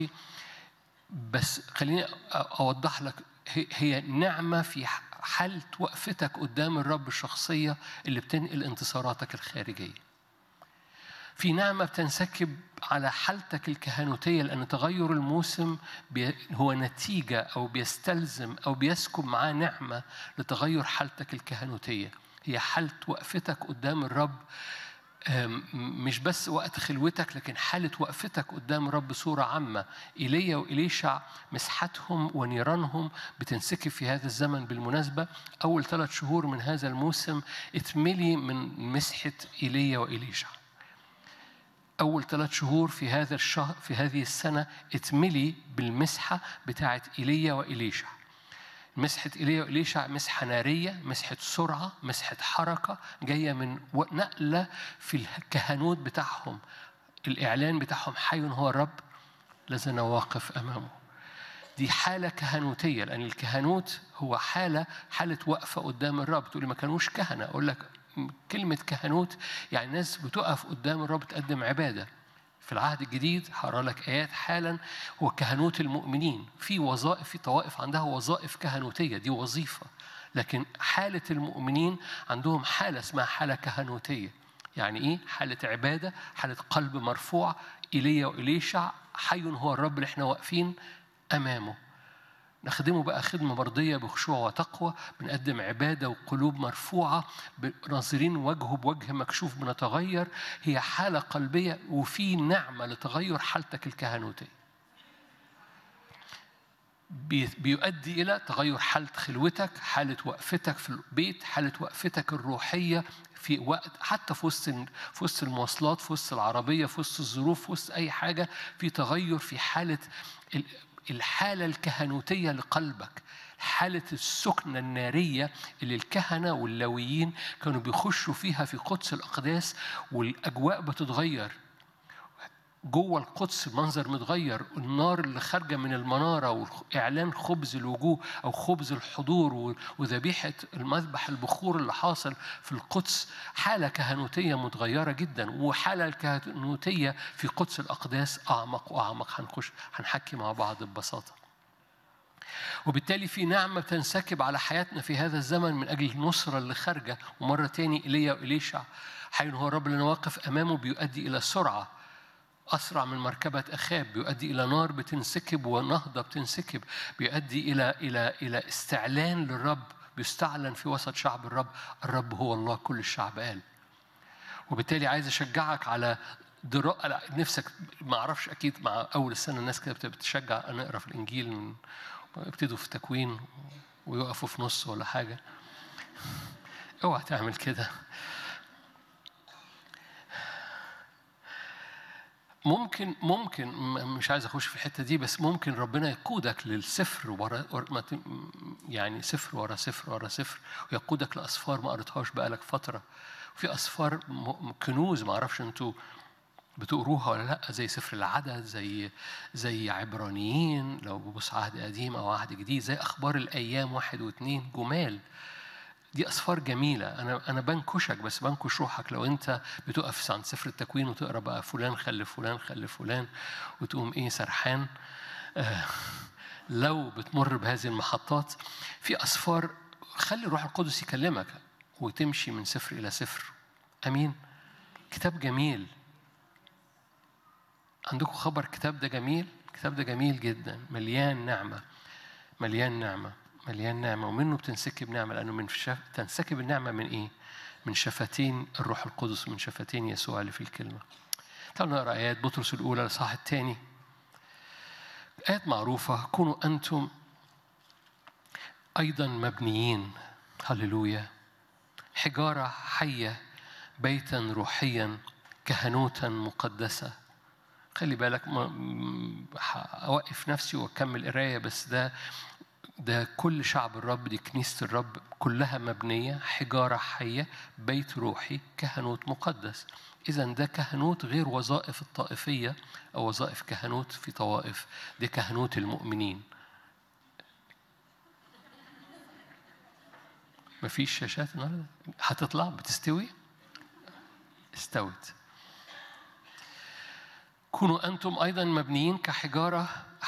بس خليني أوضح لك هي نعمة في حالة وقفتك قدام الرب الشخصية اللي بتنقل انتصاراتك الخارجية في نعمة بتنسكب على حالتك الكهنوتية لأن تغير الموسم هو نتيجة أو بيستلزم أو بيسكب معاه نعمة لتغير حالتك الكهنوتية هي حالة وقفتك قدام الرب مش بس وقت خلوتك لكن حالة وقفتك قدام رب صورة عامة إيليا وإليشع مسحتهم ونيرانهم بتنسكب في هذا الزمن بالمناسبة أول ثلاث شهور من هذا الموسم اتملي من مسحة إيليا وإليشع أول ثلاث شهور في هذا الشهر في هذه السنة اتملي بالمسحة بتاعت إيليا وإليشع مسحة إيليا وإليشع مسحة نارية مسحة سرعة مسحة حركة جاية من نقلة في الكهنوت بتاعهم الإعلان بتاعهم حي هو الرب لازلنا واقف أمامه دي حالة كهنوتية لأن الكهنوت هو حالة حالة وقفة قدام الرب تقولي ما كانوش كهنة أقول لك كلمة كهنوت يعني ناس بتقف قدام الرب تقدم عبادة في العهد الجديد هقرا لك ايات حالا هو كهنوت المؤمنين في وظائف في طوائف عندها وظائف كهنوتيه دي وظيفه لكن حاله المؤمنين عندهم حاله اسمها حاله كهنوتيه يعني ايه حاله عباده حاله قلب مرفوع ايليا واليشع حي هو الرب اللي احنا واقفين امامه نخدمه بقى خدمة مرضية بخشوع وتقوى بنقدم عبادة وقلوب مرفوعة ناظرين وجهه بوجه مكشوف بنتغير هي حالة قلبية وفي نعمة لتغير حالتك الكهنوتية بيؤدي إلى تغير حالة خلوتك حالة وقفتك في البيت حالة وقفتك الروحية في وقت حتى في وسط في وسط المواصلات في وسط العربية في وسط الظروف في وسط أي حاجة في تغير في حالة الحالة الكهنوتية لقلبك حالة السكنة النارية اللي الكهنة واللويين كانوا بيخشوا فيها في قدس الأقداس والأجواء بتتغير جوه القدس المنظر متغير النار اللي خارجه من المناره واعلان خبز الوجوه او خبز الحضور وذبيحه المذبح البخور اللي حاصل في القدس حاله كهنوتيه متغيره جدا وحاله الكهنوتيه في قدس الاقداس اعمق واعمق هنخش هنحكي مع بعض ببساطه وبالتالي في نعمة تنسكب على حياتنا في هذا الزمن من أجل النصرة اللي خارجة ومرة تاني إيليا وإليشع حين هو الرب اللي واقف أمامه بيؤدي إلى سرعة أسرع من مركبة أخاب بيؤدي إلى نار بتنسكب ونهضة بتنسكب بيؤدي إلى إلى إلى استعلان للرب بيستعلن في وسط شعب الرب الرب هو الله كل الشعب قال وبالتالي عايز أشجعك على دراء نفسك ما أعرفش أكيد مع أول السنة الناس كده بتشجع نقرا في الإنجيل من يبتدوا في تكوين ويقفوا في نص ولا حاجة اوعى تعمل كده ممكن ممكن مش عايز اخش في الحته دي بس ممكن ربنا يقودك للسفر ورا يعني سفر ورا سفر ورا سفر ويقودك لاسفار ما قريتهاش بقالك فتره في اسفار كنوز ما اعرفش انتوا بتقروها ولا لا زي سفر العدد زي زي عبرانيين لو ببص عهد قديم او عهد جديد زي اخبار الايام واحد واثنين جمال دي أسفار جميلة أنا أنا بنكشك بس بنكش روحك لو أنت بتقف عند سفر التكوين وتقرا بقى فلان خلف فلان خلف فلان وتقوم إيه سرحان آه لو بتمر بهذه المحطات في أسفار خلي الروح القدس يكلمك وتمشي من سفر إلى سفر أمين كتاب جميل عندكم خبر كتاب ده جميل كتاب ده جميل جدا مليان نعمة مليان نعمة مليان نعمة ومنه بتنسكب نعمة لأنه من شف... تنسكب النعمة من إيه؟ من شفتين الروح القدس من شفتين يسوع اللي في الكلمة. تعالوا نقرا آيات بطرس الأولى الإصحاح الثاني. آيات معروفة كونوا أنتم أيضا مبنيين هللويا حجارة حية بيتا روحيا كهنوتا مقدسة خلي بالك أوقف نفسي وأكمل قراية بس ده ده كل شعب الرب دي كنيسة الرب كلها مبنية حجارة حية بيت روحي كهنوت مقدس إذا ده كهنوت غير وظائف الطائفية أو وظائف كهنوت في طوائف دي كهنوت المؤمنين مفيش شاشات النهارده هتطلع بتستوي استوت كونوا أنتم أيضا مبنيين كحجارة